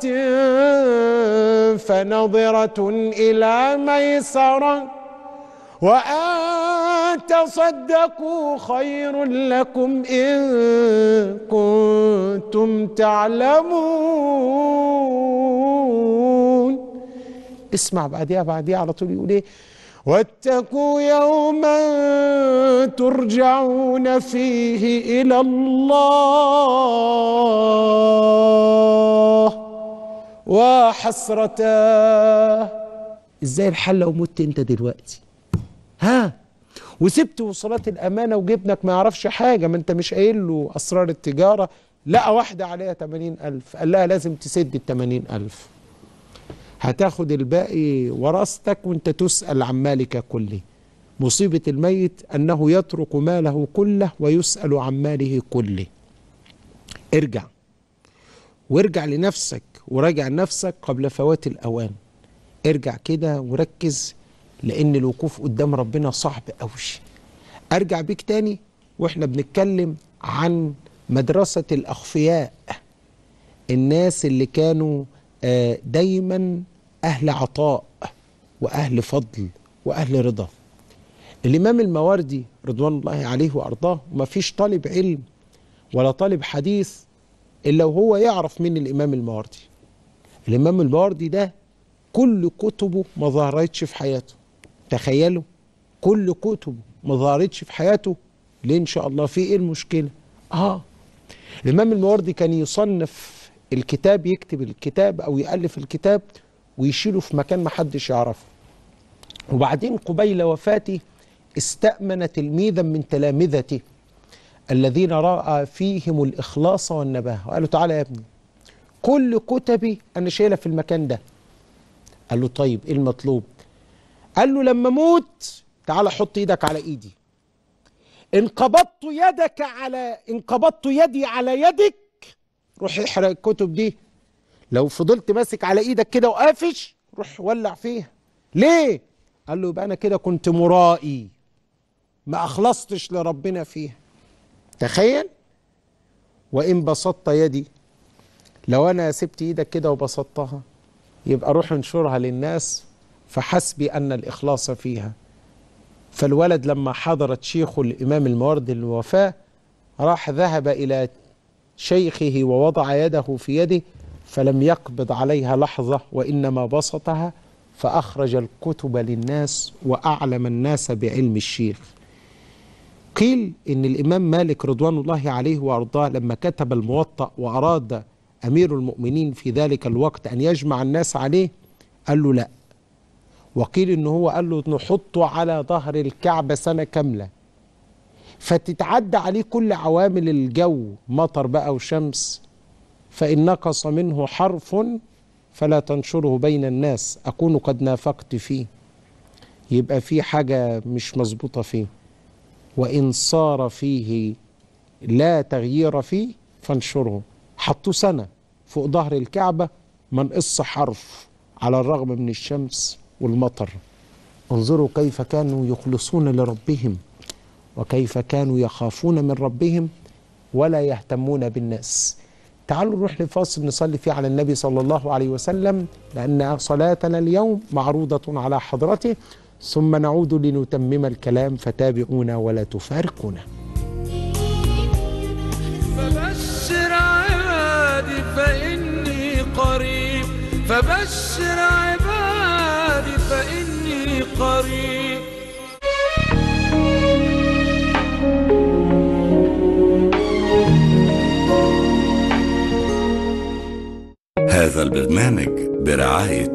فنظرة إلى ميسرة وأن تصدقوا خير لكم إن كنتم تعلمون اسمع بعديها بعديها على طول يقول ايه واتقوا يوما ترجعون فيه الى الله وحسرة ازاي الحل لو مت انت دلوقتي ها وسبت وصلات الامانه وجبنك ما يعرفش حاجه ما انت مش قايل له اسرار التجاره لقى واحده عليها 80000 قال لها لازم تسد ال 80000 هتاخد الباقي وراثتك وانت تسأل عن مالك كله مصيبة الميت أنه يترك ماله كله ويسأل عن ماله كله ارجع وارجع لنفسك وراجع نفسك قبل فوات الأوان ارجع كده وركز لأن الوقوف قدام ربنا صعب قوي أرجع بيك تاني وإحنا بنتكلم عن مدرسة الأخفياء الناس اللي كانوا دايما أهل عطاء وأهل فضل وأهل رضا الإمام المواردي رضوان الله عليه وأرضاه ما فيش طالب علم ولا طالب حديث إلا وهو يعرف مين الإمام المواردي الإمام المواردي ده كل كتبه ما ظهرتش في حياته تخيلوا كل كتبه ما ظهرتش في حياته ليه إن شاء الله في إيه المشكلة آه الإمام المواردي كان يصنف الكتاب يكتب الكتاب او يالف الكتاب ويشيله في مكان ما حدش يعرفه وبعدين قبيل وفاته استأمن تلميذا من تلامذته الذين رأى فيهم الإخلاص والنباهة وقال له تعالى يا ابني كل كتبي أنا شايلها في المكان ده قال له طيب إيه المطلوب قال له لما موت تعالى حط إيدك على إيدي إن قبضت يدك على إن قبضت يدي على يدك روح احرق الكتب دي لو فضلت ماسك على ايدك كده وقافش روح ولع فيها ليه قال له يبقى انا كده كنت مرائي ما اخلصتش لربنا فيها تخيل وان بسطت يدي لو انا سبت ايدك كده وبسطتها يبقى روح انشرها للناس فحسبي ان الاخلاص فيها فالولد لما حضرت شيخه الامام الموارد الوفاه راح ذهب الى شيخه ووضع يده في يده فلم يقبض عليها لحظة وإنما بسطها فأخرج الكتب للناس وأعلم الناس بعلم الشيخ قيل إن الإمام مالك رضوان الله عليه وأرضاه لما كتب الموطأ وأراد أمير المؤمنين في ذلك الوقت أن يجمع الناس عليه قال له لا وقيل إن هو قال له نحطه على ظهر الكعبة سنة كاملة فتتعدى عليه كل عوامل الجو مطر بقى وشمس فإن نقص منه حرف فلا تنشره بين الناس أكون قد نافقت فيه يبقى في حاجة مش مظبوطة فيه وإن صار فيه لا تغيير فيه فانشره حطوه سنة فوق ظهر الكعبة ما نقص حرف على الرغم من الشمس والمطر انظروا كيف كانوا يخلصون لربهم وكيف كانوا يخافون من ربهم ولا يهتمون بالناس تعالوا نروح لفاصل نصلي فيه على النبي صلى الله عليه وسلم لأن صلاتنا اليوم معروضة على حضرته ثم نعود لنتمم الكلام فتابعونا ولا تفارقونا فبشر عبادي فإني قريب فبشر عبادي فإني قريب هذا البرنامج برعاية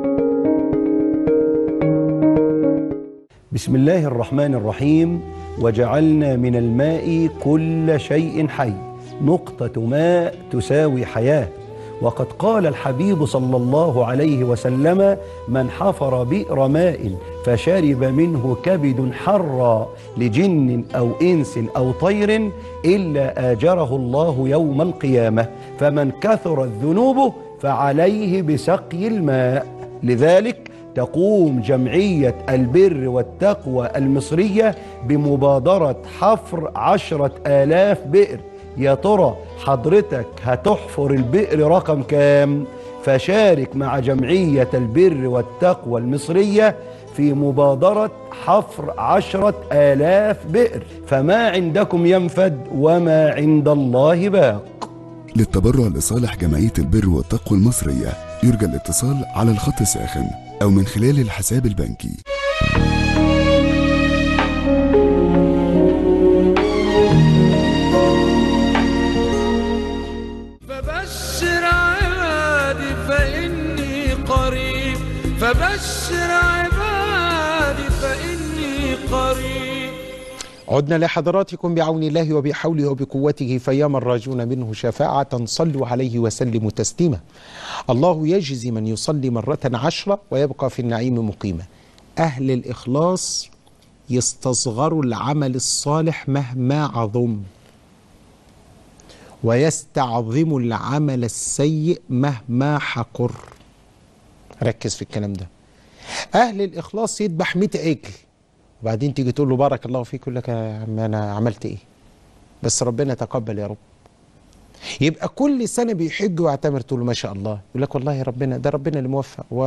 بسم الله الرحمن الرحيم وجعلنا من الماء كل شيء حي نقطة ماء تساوي حياة وقد قال الحبيب صلى الله عليه وسلم من حفر بئر ماء فشرب منه كبد حرا لجن أو إنس أو طير إلا آجره الله يوم القيامة فمن كثرت ذنوبه فعليه بسقي الماء لذلك تقوم جمعية البر والتقوى المصرية بمبادرة حفر عشرة آلاف بئر يا ترى حضرتك هتحفر البئر رقم كام؟ فشارك مع جمعية البر والتقوى المصرية في مبادرة حفر عشرة آلاف بئر فما عندكم ينفد وما عند الله باق للتبرع لصالح جمعية البر والتقوى المصرية يرجى الاتصال على الخط الساخن أو من خلال الحساب البنكي فبشر عبادي فإني قريب فبشر عبادي فإني قريب عدنا لحضراتكم بعون الله وبحوله وبقوته فيا راجون منه شفاعة صلوا عليه وسلموا تسليما الله يجزي من يصلي مرة عشرة ويبقى في النعيم مقيما أهل الإخلاص يستصغروا العمل الصالح مهما عظم ويستعظموا العمل السيء مهما حقر ركز في الكلام ده أهل الإخلاص يذبح 100 عجل وبعدين تيجي تقول له بارك الله فيك يقول لك يا عم انا عملت ايه بس ربنا تقبل يا رب يبقى كل سنه بيحج ويعتمر تقول له ما شاء الله يقول لك والله يا ربنا ده ربنا اللي موفق و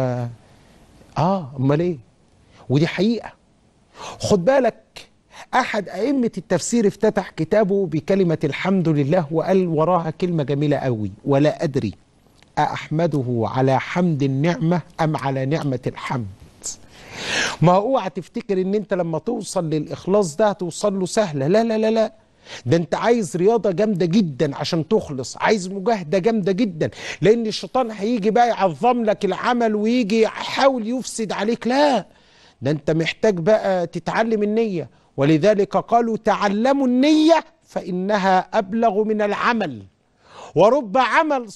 اه امال ايه ودي حقيقه خد بالك احد ائمه التفسير افتتح كتابه بكلمه الحمد لله وقال وراها كلمه جميله قوي ولا ادري أأحمده على حمد النعمة أم على نعمة الحمد ما اوعى تفتكر ان انت لما توصل للاخلاص ده هتوصل له سهله لا لا لا لا ده انت عايز رياضه جامده جدا عشان تخلص عايز مجاهده جامده جدا لان الشيطان هيجي بقى يعظم لك العمل ويجي يحاول يفسد عليك لا ده انت محتاج بقى تتعلم النيه ولذلك قالوا تعلموا النيه فانها ابلغ من العمل ورب عمل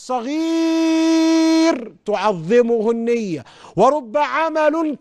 صغير تعظمه النية ورب عمل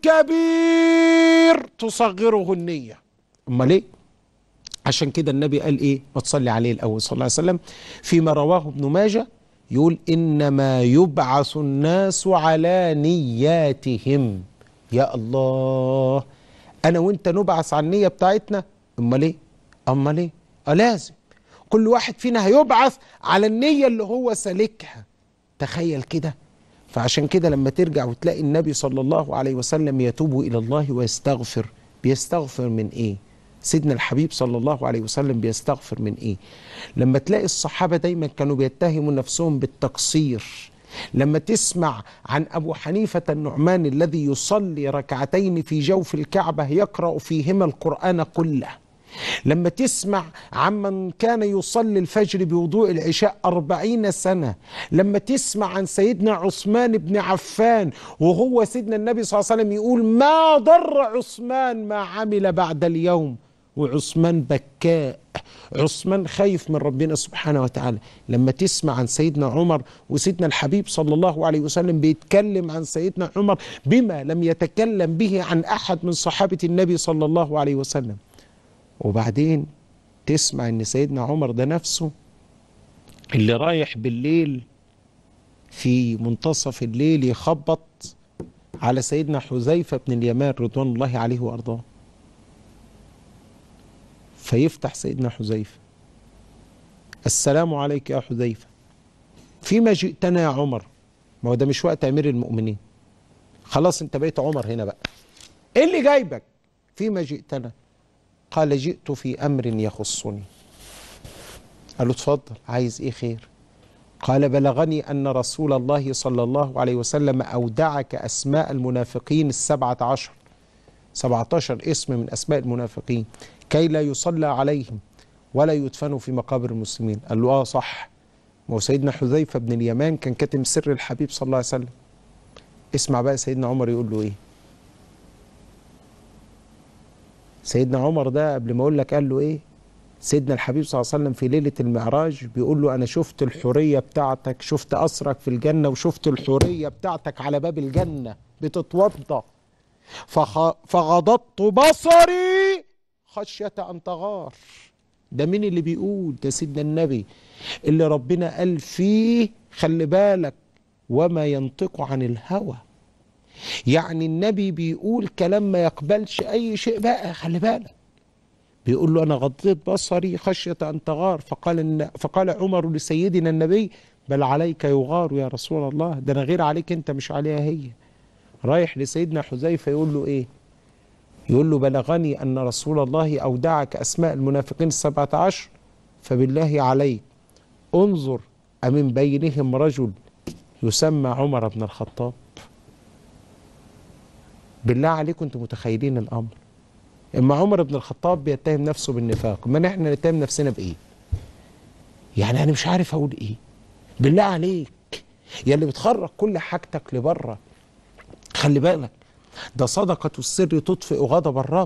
كبير تصغره النية أمال إيه؟ عشان كده النبي قال إيه؟ ما تصلي عليه الأول صلى الله عليه وسلم فيما رواه ابن ماجه يقول إنما يبعث الناس على نياتهم يا الله أنا وأنت نبعث على النية بتاعتنا أمال إيه؟ أمال إيه؟ أه لازم كل واحد فينا هيبعث على النية اللي هو سالكها تخيل كده فعشان كده لما ترجع وتلاقي النبي صلى الله عليه وسلم يتوب إلى الله ويستغفر بيستغفر من إيه سيدنا الحبيب صلى الله عليه وسلم بيستغفر من إيه لما تلاقي الصحابة دايما كانوا بيتهموا نفسهم بالتقصير لما تسمع عن أبو حنيفة النعمان الذي يصلي ركعتين في جوف الكعبة يقرأ فيهما القرآن كله لما تسمع عمن كان يصلي الفجر بوضوء العشاء أربعين سنة لما تسمع عن سيدنا عثمان بن عفان وهو سيدنا النبي صلى الله عليه وسلم يقول ما ضر عثمان ما عمل بعد اليوم وعثمان بكاء عثمان خايف من ربنا سبحانه وتعالى لما تسمع عن سيدنا عمر وسيدنا الحبيب صلى الله عليه وسلم بيتكلم عن سيدنا عمر بما لم يتكلم به عن أحد من صحابة النبي صلى الله عليه وسلم وبعدين تسمع ان سيدنا عمر ده نفسه اللي رايح بالليل في منتصف الليل يخبط على سيدنا حذيفة بن اليمان رضوان الله عليه وأرضاه فيفتح سيدنا حذيفة السلام عليك يا حذيفة فيما جئتنا يا عمر ما هو ده مش وقت أمير المؤمنين خلاص انت بقيت عمر هنا بقى ايه اللي جايبك فيما جئتنا قال جئت في أمر يخصني قال له اتفضل عايز ايه خير قال بلغني أن رسول الله صلى الله عليه وسلم أودعك أسماء المنافقين السبعة عشر سبعة عشر اسم من أسماء المنافقين كي لا يصلى عليهم ولا يدفنوا في مقابر المسلمين قال له آه صح ما هو سيدنا حذيفة بن اليمان كان كاتم سر الحبيب صلى الله عليه وسلم اسمع بقى سيدنا عمر يقول له ايه سيدنا عمر ده قبل ما اقول لك قال له ايه سيدنا الحبيب صلى الله عليه وسلم في ليلة المعراج بيقول له أنا شفت الحورية بتاعتك شفت أسرك في الجنة وشفت الحورية بتاعتك على باب الجنة بتتوضى فخ... فغضضت بصري خشية أن تغار ده مين اللي بيقول ده سيدنا النبي اللي ربنا قال فيه خلي بالك وما ينطق عن الهوى يعني النبي بيقول كلام ما يقبلش أي شيء بقى خلي بالك بيقول له انا غضيت بصري خشيه ان تغار فقال إن فقال عمر لسيدنا النبي بل عليك يغار يا رسول الله ده انا غير عليك انت مش عليها هي رايح لسيدنا حذيفه يقول له ايه يقول له بلغني ان رسول الله اودعك اسماء المنافقين السبعه عشر فبالله عليك انظر أمن بينهم رجل يسمى عمر بن الخطاب بالله عليكم انتم متخيلين الامر اما عمر بن الخطاب بيتهم نفسه بالنفاق ما احنا نتهم نفسنا بايه يعني انا مش عارف اقول ايه بالله عليك يا اللي بتخرج كل حاجتك لبره خلي بالك ده صدقة السر تطفئ غضب الرب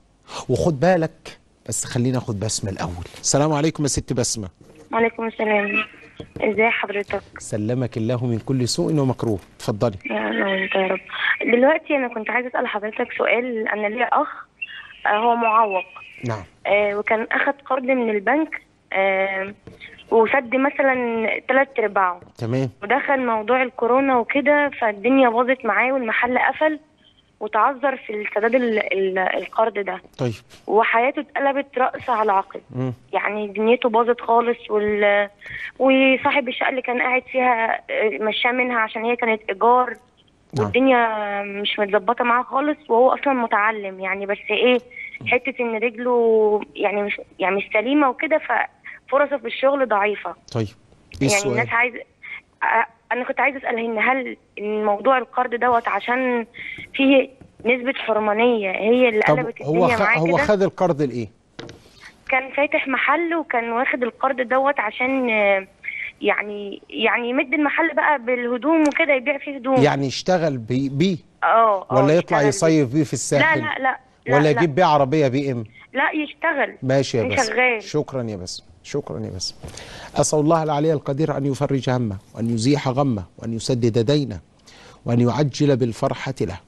وخد بالك بس خلينا ناخد بسمة الأول السلام عليكم يا ست بسمة وعليكم السلام ازي حضرتك سلمك الله من كل سوء ومكروه اتفضلي يا الله وانت يا رب دلوقتي انا كنت عايزه اسال حضرتك سؤال انا ليا اخ آه، هو معوق نعم آه، وكان اخد قرض من البنك آه، وسد مثلا ثلاث ارباعه تمام ودخل موضوع الكورونا وكده فالدنيا باظت معاه والمحل قفل وتعذر في السداد ال- ال- القرض ده طيب وحياته اتقلبت رأس على عقب مم. يعني دنيته باظت خالص وال... وصاحب الشقه اللي كان قاعد فيها آه، مشاه منها عشان هي كانت ايجار نعم. والدنيا مش متظبطه معاه خالص وهو اصلا متعلم يعني بس ايه حته ان رجله يعني مش يعني مش سليمه وكده ففرصه في الشغل ضعيفه طيب ايه يعني السؤال الناس عايز أ- انا كنت عايزه اسال هن هل موضوع القرض دوت عشان فيه نسبه حرمانيه هي اللي طب قلبت هو الدنيا خ... معاه هو كده خد القرض لايه كان فاتح محل وكان واخد القرض دوت عشان آه، يعني يعني يمد المحل بقى بالهدوم وكده يبيع فيه هدوم يعني يشتغل بي- بيه اه اه ولا يطلع يشتغل يصيف بيه في لا الساحل لا لا لا ولا لا. يجيب بيه عربيه بي ام لا يشتغل ماشي يا كان بس شغال شكرا يا بس شكرا يا بس أسأل الله العلي القدير أن يفرج همه وأن يزيح غمه وأن يسدد دينه وأن يعجل بالفرحة له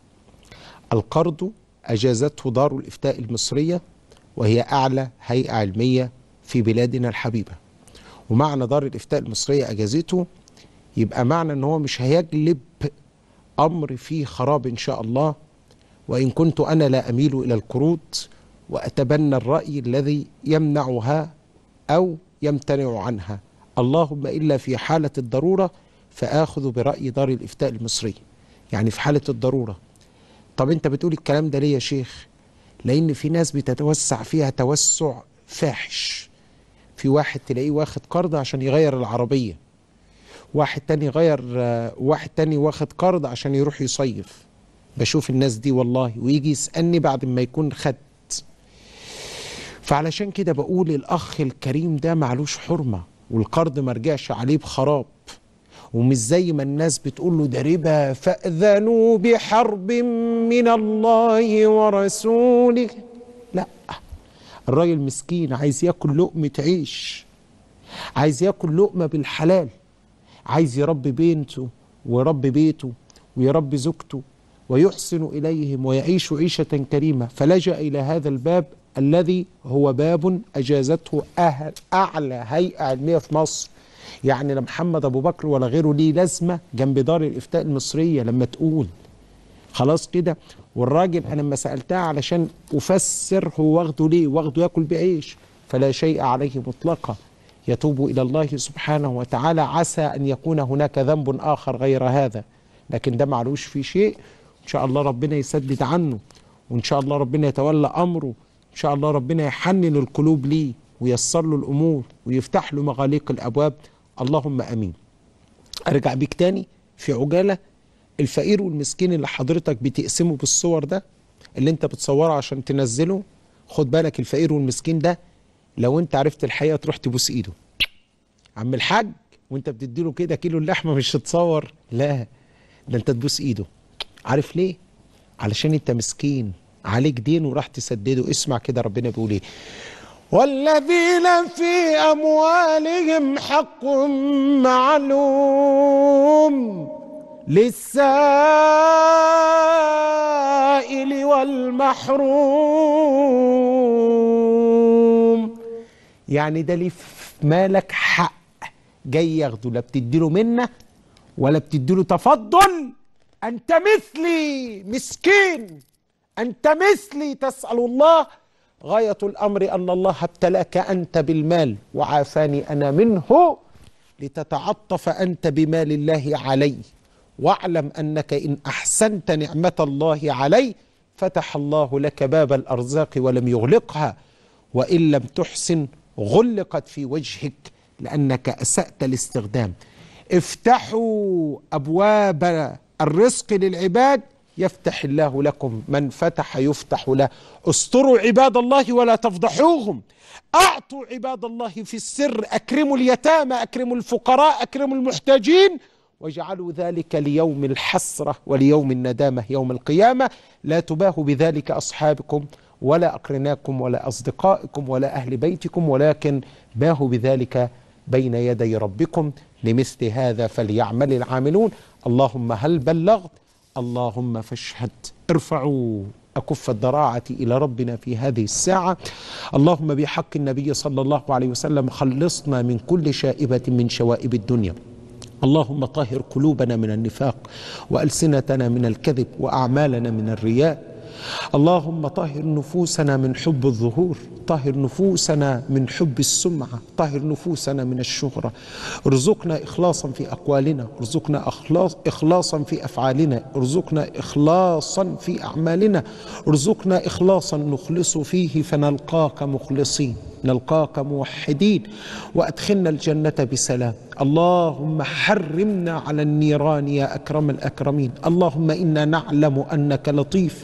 القرض أجازته دار الإفتاء المصرية وهي أعلى هيئة علمية في بلادنا الحبيبة ومعنى دار الإفتاء المصرية أجازته يبقى معنى أن هو مش هيجلب أمر فيه خراب إن شاء الله وإن كنت أنا لا أميل إلى القروض وأتبنى الرأي الذي يمنعها أو يمتنع عنها اللهم إلا في حالة الضرورة فآخذ برأي دار الإفتاء المصري يعني في حالة الضرورة طب أنت بتقول الكلام ده ليه يا شيخ لأن في ناس بتتوسع فيها توسع فاحش في واحد تلاقيه واخد قرض عشان يغير العربية واحد تاني غير آه، واحد تاني واخد قرض عشان يروح يصيف بشوف الناس دي والله ويجي يسألني بعد ما يكون خد فعلشان كده بقول الأخ الكريم ده معلوش حرمة والقرض ما رجعش عليه بخراب ومش زي ما الناس بتقول له ده ربا فأذنوا بحرب من الله ورسوله لا الراجل مسكين عايز ياكل لقمة عيش عايز ياكل لقمة بالحلال عايز يربي بنته ويربي بيته ويربي زوجته ويحسن إليهم ويعيش عيشة كريمة فلجأ إلى هذا الباب الذي هو باب أجازته أهل أعلى هيئة علمية في مصر يعني لا محمد ابو بكر ولا غيره ليه لازمه جنب دار الافتاء المصريه لما تقول خلاص كده والراجل انا لما سالتها علشان افسر هو واخده ليه واخده ياكل بعيش فلا شيء عليه مطلقا يتوب الى الله سبحانه وتعالى عسى ان يكون هناك ذنب اخر غير هذا لكن ده معلوش فيه شيء ان شاء الله ربنا يسدد عنه وان شاء الله ربنا يتولى امره ان شاء الله ربنا يحنن القلوب ليه ويسر له الامور ويفتح له مغاليق الابواب اللهم امين ارجع بيك تاني في عجاله الفقير والمسكين اللي حضرتك بتقسمه بالصور ده اللي انت بتصوره عشان تنزله خد بالك الفقير والمسكين ده لو انت عرفت الحقيقه تروح تبوس ايده عم الحاج وانت بتديله كده كيلو اللحمه مش تتصور لا ده انت تبوس ايده عارف ليه علشان انت مسكين عليك دين وراح تسدده اسمع كده ربنا بيقول ايه والذين في اموالهم حق معلوم للسائل والمحروم يعني ده ليه في مالك حق جاي ياخده لا بتديله منه ولا بتديله تفضل انت مثلي مسكين انت مثلي تسال الله غايه الامر ان الله ابتلاك انت بالمال وعافاني انا منه لتتعطف انت بمال الله علي واعلم انك ان احسنت نعمه الله علي فتح الله لك باب الارزاق ولم يغلقها وان لم تحسن غلقت في وجهك لانك اسات الاستخدام افتحوا ابواب الرزق للعباد يفتح الله لكم من فتح يفتح له استروا عباد الله ولا تفضحوهم اعطوا عباد الله في السر اكرموا اليتامى اكرموا الفقراء اكرموا المحتاجين واجعلوا ذلك ليوم الحسره وليوم الندامه يوم القيامه لا تباهوا بذلك اصحابكم ولا اقرناكم ولا اصدقائكم ولا اهل بيتكم ولكن باهوا بذلك بين يدي ربكم لمثل هذا فليعمل العاملون اللهم هل بلغت اللهم فاشهد ارفعوا أكف الضراعة إلى ربنا في هذه الساعة اللهم بحق النبي صلى الله عليه وسلم خلصنا من كل شائبة من شوائب الدنيا اللهم طهر قلوبنا من النفاق وألسنتنا من الكذب وأعمالنا من الرياء اللهم طهر نفوسنا من حب الظهور طهر نفوسنا من حب السمعة طهر نفوسنا من الشهرة ارزقنا إخلاصا في أقوالنا ارزقنا أخلاص إخلاصا في أفعالنا ارزقنا إخلاصا في أعمالنا ارزقنا إخلاصا نخلص فيه فنلقاك مخلصين نلقاك موحدين وادخلنا الجنه بسلام اللهم حرمنا على النيران يا اكرم الاكرمين اللهم انا نعلم انك لطيف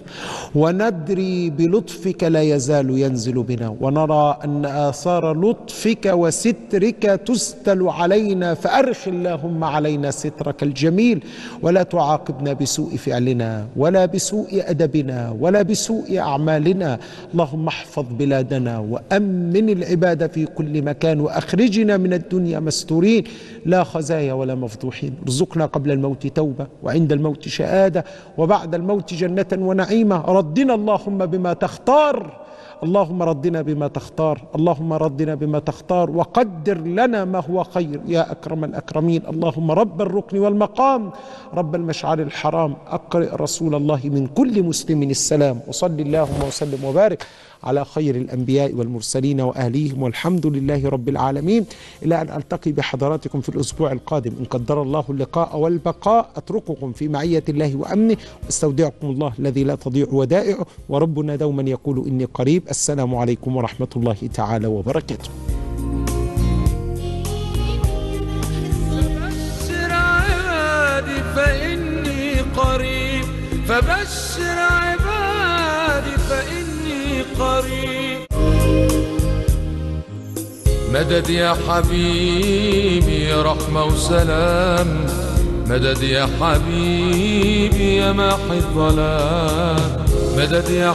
وندري بلطفك لا يزال ينزل بنا ونرى ان اثار لطفك وسترك تستل علينا فارخ اللهم علينا سترك الجميل ولا تعاقبنا بسوء فعلنا ولا بسوء ادبنا ولا بسوء اعمالنا اللهم احفظ بلادنا وامن العباد في كل مكان واخرجنا من الدنيا مستورين لا خزايا ولا مفضوحين ارزقنا قبل الموت توبه وعند الموت شهاده وبعد الموت جنه ونعيمه ردنا اللهم بما تختار اللهم ردنا بما تختار اللهم ردنا بما تختار وقدر لنا ما هو خير يا أكرم الأكرمين اللهم رب الركن والمقام رب المشعر الحرام أقرئ رسول الله من كل مسلم السلام وصل اللهم وسلم وبارك على خير الأنبياء والمرسلين وأهليهم والحمد لله رب العالمين إلى أن ألتقي بحضراتكم في الأسبوع القادم إن قدر الله اللقاء والبقاء أترككم في معية الله وأمنه واستودعكم الله الذي لا تضيع ودائعه وربنا دوما يقول إني قريب السلام عليكم ورحمة الله تعالى وبركاته فبشر عبادي فإني قريب فبشر عبادي فإني قريب مدد يا حبيبي يا رحمة وسلام مدد يا حبيبي يا ماحي الظلام مدد يا